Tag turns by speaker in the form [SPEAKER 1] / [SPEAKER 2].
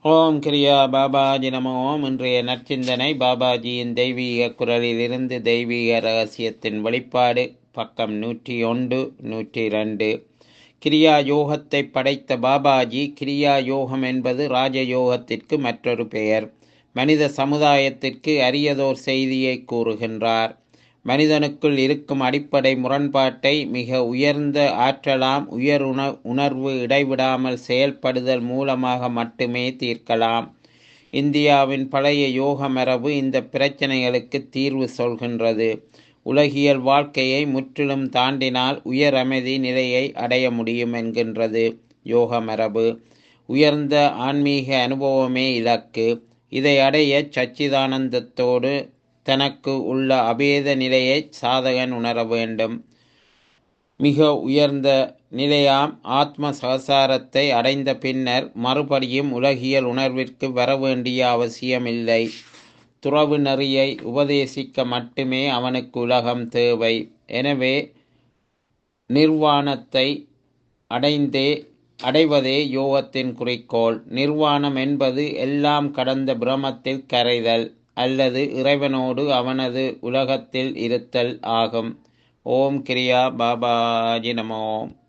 [SPEAKER 1] ஓம் கிரியா பாபாஜி நம ஓம் இன்றைய நற்சிந்தனை பாபாஜியின் தெய்வீக குரலிலிருந்து தெய்வீக ரகசியத்தின் வெளிப்பாடு பக்கம் நூற்றி ஒன்று நூற்றி ரெண்டு கிரியா யோகத்தை படைத்த பாபாஜி கிரியா யோகம் என்பது ராஜயோகத்திற்கு மற்றொரு பெயர் மனித சமுதாயத்திற்கு அரியதோர் செய்தியை கூறுகின்றார் மனிதனுக்குள் இருக்கும் அடிப்படை முரண்பாட்டை மிக உயர்ந்த ஆற்றலாம் உயர் உண உணர்வு இடைவிடாமல் செயல்படுதல் மூலமாக மட்டுமே தீர்க்கலாம் இந்தியாவின் பழைய யோக மரபு இந்த பிரச்சனைகளுக்கு தீர்வு சொல்கின்றது உலகியல் வாழ்க்கையை முற்றிலும் தாண்டினால் உயர் அமைதி நிலையை அடைய முடியும் என்கின்றது யோக மரபு உயர்ந்த ஆன்மீக அனுபவமே இலக்கு இதை அடைய சச்சிதானந்தத்தோடு தனக்கு உள்ள அபேத நிலையை சாதகன் உணர வேண்டும் மிக உயர்ந்த நிலையாம் ஆத்ம சகசாரத்தை அடைந்த பின்னர் மறுபடியும் உலகியல் உணர்விற்கு வர வேண்டிய அவசியமில்லை துறவு நெறியை உபதேசிக்க மட்டுமே அவனுக்கு உலகம் தேவை எனவே நிர்வாணத்தை அடைந்தே அடைவதே யோகத்தின் குறிக்கோள் நிர்வாணம் என்பது எல்லாம் கடந்த பிரமத்தில் கரைதல் அல்லது இறைவனோடு அவனது உலகத்தில் இருத்தல் ஆகும் ஓம் கிரியா பாபாஜி நமோம்